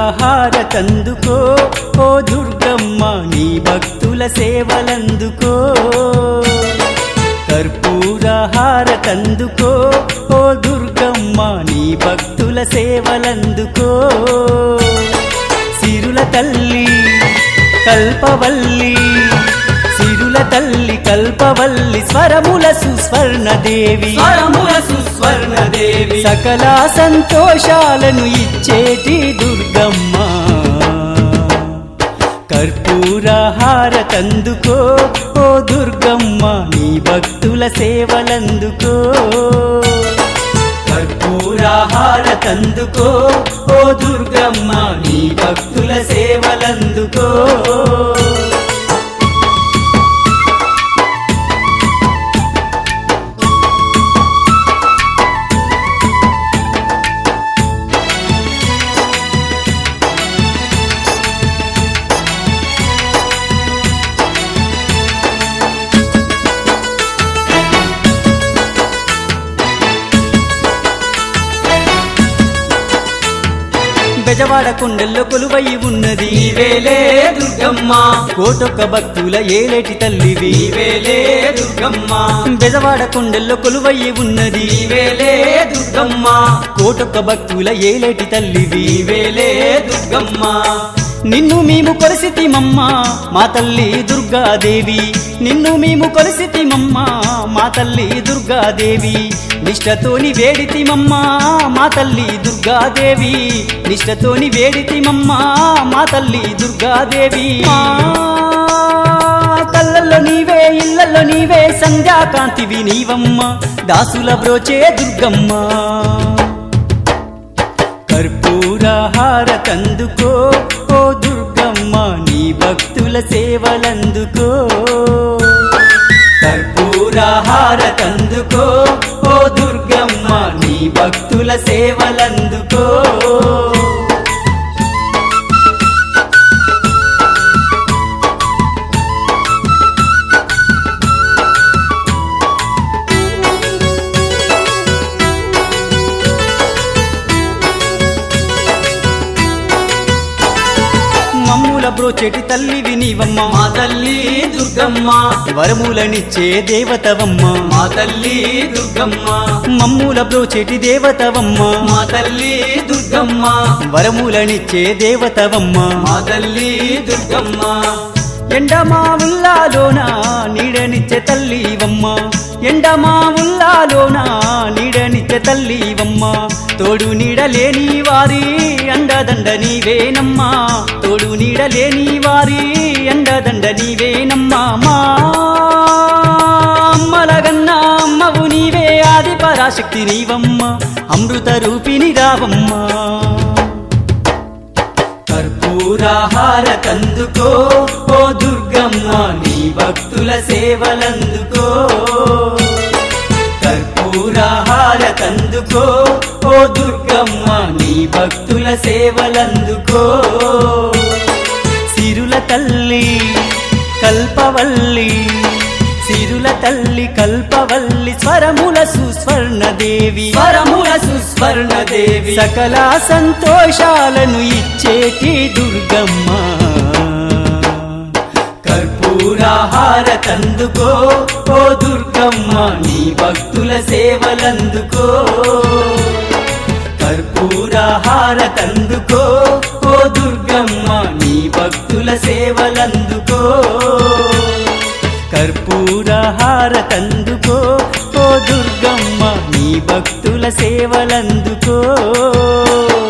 కర్పూరహారతందుకో ఓ దుర్గమ్మ నీ భక్తుల సేవలందుకో కర్పూరహారతందుకో ఓ దుర్గమ్మ నీ భక్తుల సేవలందుకో సిరుల తల్లి కల్పవల్లి సిరుల తల్లి కల్పవల్లి స్వరముల సుస్వర్ణదేవి స్వరముల సుస్వర్ణదేవి సకల సంతోషాలను ఇచ్చేటి దుర్గమ్మ కర్పూరహారతందుకో ఓ దుర్గమ్మ నీ భక్తుల సేవలందుకో కర్పూరహారతందుకో ఓ దుర్గమ్మ నీ భక్తుల సేవలందుకో బెజవాడ కొండల్లో కొలువై ఉన్నది నీవేలే దుర్గమ్మ కోటొక్క భక్తుల ఏలేటి తల్లివి నీవేలే దుర్గమ్మ బెజవాడ కొండల్లో కొలువై ఉన్నది నీవేలే దుర్గమ్మ కోటొక్క భక్తుల ఏలేటి తల్లివి నీవేలే దుర్గమ్మ నిన్ను మేము కొలిసితిమమ్మ మా తల్లి దుర్గాదేవి నిన్ను మేము కొలిసితిమమ్మ మా తల్లి దుర్గాదేవి నిష్టతోని వేడితిమమ్మ మా తల్లి దుర్గాదేవి నిష్టతోని వేడితిమమ్మ మా తల్లి దుర్గాదేవి మా కళ్ళల్లో నీవే ఇళ్ళల్లో నీవే సంధ్యాకాంతివి నీవమ్మ దాసుల బ్రోచే దుర్గమ్మ కర్పూరహారతందుకో ఓ దుర్గమ్మ నీ భక్తుల సేవలందుకో కర్పూరహారతందుకో ఓ దుర్గమ్మ నీ భక్తుల సేవలందుకో మమ్ముల బ్రోచెటి తల్లివి నీవమ్మ మా తల్లి దుర్గమ్మ వరములనిచ్చే దేవతవమ్మ మా తల్లి దుర్గమ్మ మమ్ముల బ్రోచెటి దేవతవమ్మ మా తల్లి దుర్గమ్మ వరములనిచ్చే దేవతవమ్మ మా తల్లి దుర్గమ్మ ఎండమా ఉల్లాలోన నీడనిచ్చే తల్లివమ్మ ఎండమా ఉల్లాలోన నీడనిచ్చే తల్లివమ్మ తోడు నీడలేని వారి అండదండ నీవేనమ్మా తోడు నీడలేని వారి అండదండ నీవేనమ్మా మా అమ్మలగన్నా అమ్మవు నీవే ఆది పరాశక్తి నీవమ్మ అమృత రూపిణి రావమ్మా కర్పూరహారతందుకో ఓ దుర్గమ్మ నీ భక్తుల సేవలందుకో కర్పూరహారతందుకో ఓ దుర్గమ్మ నీ భక్తుల సేవలందుకో సిరుల తల్లి కల్పవల్లి సిరుల తల్లి కల్పవల్లి స్వరముల సుస్వర్ణదేవి స్వరముల సుస్వర్ణదేవి సకల సంతోషాలను ఇచ్చేటి దుర్గమ్మ కర్పూరహారతందుకో ఓ దుర్గమ్మ నీ భక్తుల సేవలందుకో కర్పూరహారతందుకో ఓ దుర్గమ్మ నీ భక్తుల సేవలందుకో కర్పూరహారతందుకో ఓ దుర్గమ్మ నీ భక్తుల సేవలందుకో